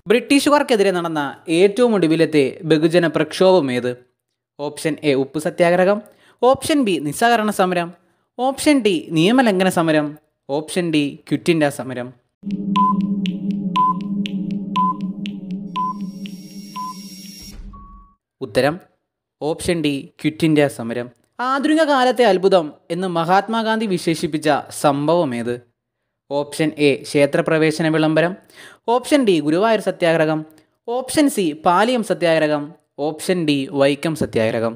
ബ്രിട്ടീഷുകാർക്കെതിരെ നടന്ന ഏറ്റവും ഒടുവിലത്തെ ബഹുജന പ്രക്ഷോഭം ഏത് ഓപ്ഷൻ എ ഉപ്പ് സത്യാഗ്രഹം ഓപ്ഷൻ ബി നിസ്സഹകരണ സമരം ഓപ്ഷൻ ഡി നിയമലംഘന സമരം ഓപ്ഷൻ ഡി ക്വിറ്റ് ഇന്ത്യ സമരം ഉത്തരം ഓപ്ഷൻ ഡി ക്വിറ്റ് ഇന്ത്യ സമരം ആധുനിക കാലത്തെ അത്ഭുതം എന്ന് മഹാത്മാഗാന്ധി വിശേഷിപ്പിച്ച സംഭവം ഏത് ഓപ്ഷൻ എ ക്ഷേത്രപ്രവേശന വിളംബരം ഓപ്ഷൻ ഡി ഗുരുവായൂർ സത്യാഗ്രഹം ഓപ്ഷൻ സി പാലിയം സത്യാഗ്രഹം ഓപ്ഷൻ ഡി വൈക്കം സത്യാഗ്രഹം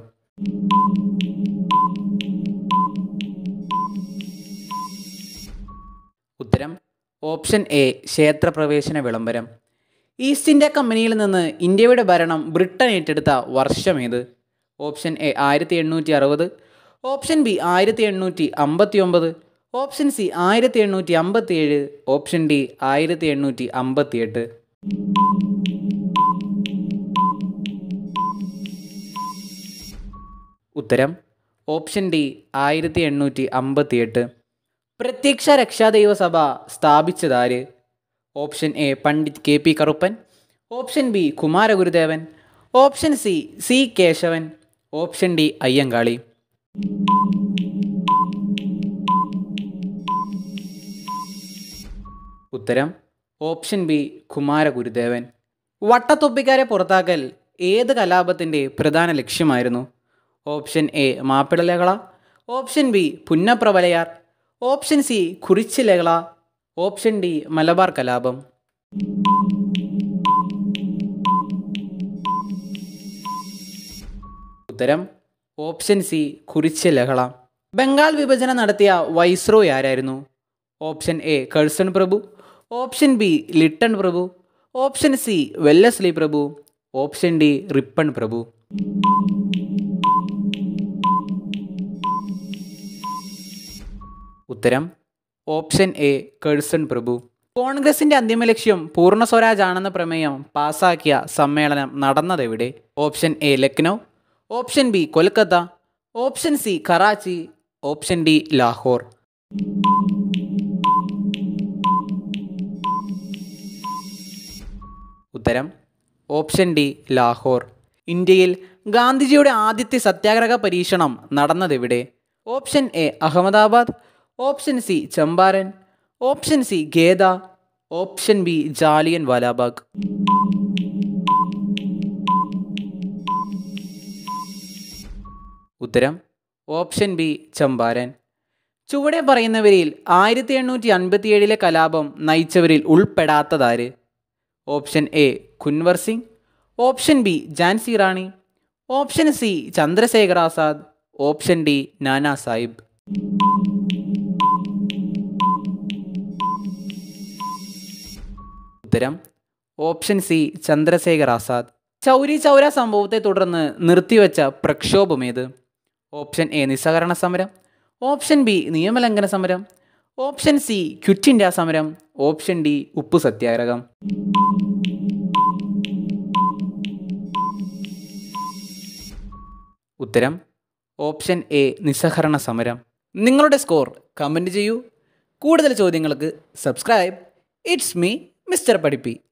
ഉത്തരം ഓപ്ഷൻ എ ക്ഷേത്രപ്രവേശന വിളംബരം ഈസ്റ്റ് ഇന്ത്യ കമ്പനിയിൽ നിന്ന് ഇന്ത്യയുടെ ഭരണം ബ്രിട്ടൻ ഏറ്റെടുത്ത വർഷമേത് ഓപ്ഷൻ എ ആയിരത്തി എണ്ണൂറ്റി അറുപത് ഓപ്ഷൻ ബി ആയിരത്തി എണ്ണൂറ്റി അമ്പത്തി ഒമ്പത് ഓപ്ഷൻ സി ആയിരത്തി എണ്ണൂറ്റി അമ്പത്തി ഏഴ് ഓപ്ഷൻ ഡി ആയിരത്തി എണ്ണൂറ്റി അമ്പത്തി എട്ട് ഉത്തരം ഓപ്ഷൻ ഡി ആയിരത്തി എണ്ണൂറ്റി അമ്പത്തി എട്ട് പ്രത്യക്ഷ രക്ഷാദൈവ സഭ സ്ഥാപിച്ചതാര് option A Pandit K P Karuppan option B Kumaragurudevan option C C Kesavan option D Ayyankali ഉത്തരം ഓപ്ഷൻ ബി കുമാരഗുരുദേവൻ വട്ടത്തൊപ്പിക്കാരെ പുറത്താക്കൽ ഏത് കലാപത്തിൻ്റെ പ്രധാന ലക്ഷ്യമായിരുന്നു ഓപ്ഷൻ എ മാപ്പിള ലഹള option B Punnapra Vayalar option C കുറിച്ച് ലഹള ഓപ്ഷൻ ഡി മലബാർ കലാപം ഉത്തരം ഓപ്ഷൻ സി കുറിച്ച് ലഹള ബംഗാൾ വിഭജനം നടത്തിയ വൈസ്രോയ് ആരായിരുന്നു ഓപ്ഷൻ എ കഴ്സൺ പ്രഭു ഓപ്ഷൻ ബി ലിട്ടൺ പ്രഭു ഓപ്ഷൻ സി വെല്ലസ്ലി പ്രഭു ഓപ്ഷൻ ഡി റിപ്പൺ പ്രഭു ഉത്തരം ഓപ്ഷൻ എ കഴ്സൺ പ്രഭു കോൺഗ്രസിന്റെ അന്തിമ ലക്ഷ്യം പൂർണ്ണ സ്വരാജ് ആണെന്ന പ്രമേയം പാസാക്കിയ സമ്മേളനം നടന്നതെവിടെ option A Lucknow option B Kolkata option C Karachi option D Lahore ഉത്തരം ഓപ്ഷൻ ഡി ലാഹോർ ഇന്ത്യയിൽ ഗാന്ധിജിയുടെ ആദ്യത്തെ സത്യാഗ്രഹ പരീക്ഷണം നടന്നതെവിടെ option A Ahmedabad option C Champaran option C Kheda option B Jallianwala വാലാബാഗ് ഉത്തരം ഓപ്ഷൻ ബി ചമ്പാരൻ ചുവടെ പറയുന്നവരിൽ ആയിരത്തി എണ്ണൂറ്റി അൻപത്തിയേഴിലെ കലാപം നയിച്ചവരിൽ ഉൾപ്പെടാത്തതാര് option A Kunwar Singh option B Jhansi Rani option C Chandrashekhar Azad option D Nana Sahib ഉത്തരം ഓപ്ഷൻ സി ചന്ദ്രശേഖർ ആസാദ് ചൗരി ചൗര സംഭവത്തെ തുടർന്ന് നിർത്തിവെച്ച പ്രക്ഷോഭമേത് ഓപ്ഷൻ എ നിസ്സഹകരണ സമരം ഓപ്ഷൻ ബി നിയമലംഘന സമരം ഓപ്ഷൻ സി ക്വിറ്റ് ഇന്ത്യ സമരം ഓപ്ഷൻ ഡി ഉപ്പു സത്യാഗ്രഹം ഉത്തരം ഓപ്ഷൻ എ നിസ്സഹകരണ സമരം നിങ്ങളുടെ സ്കോർ കമൻറ്റ് ചെയ്യൂ കൂടുതൽ ചോദ്യങ്ങൾക്ക് സബ്സ്ക്രൈബ് ഇറ്റ്സ് മീ മിസ്റ്റർ പഠിപ്പി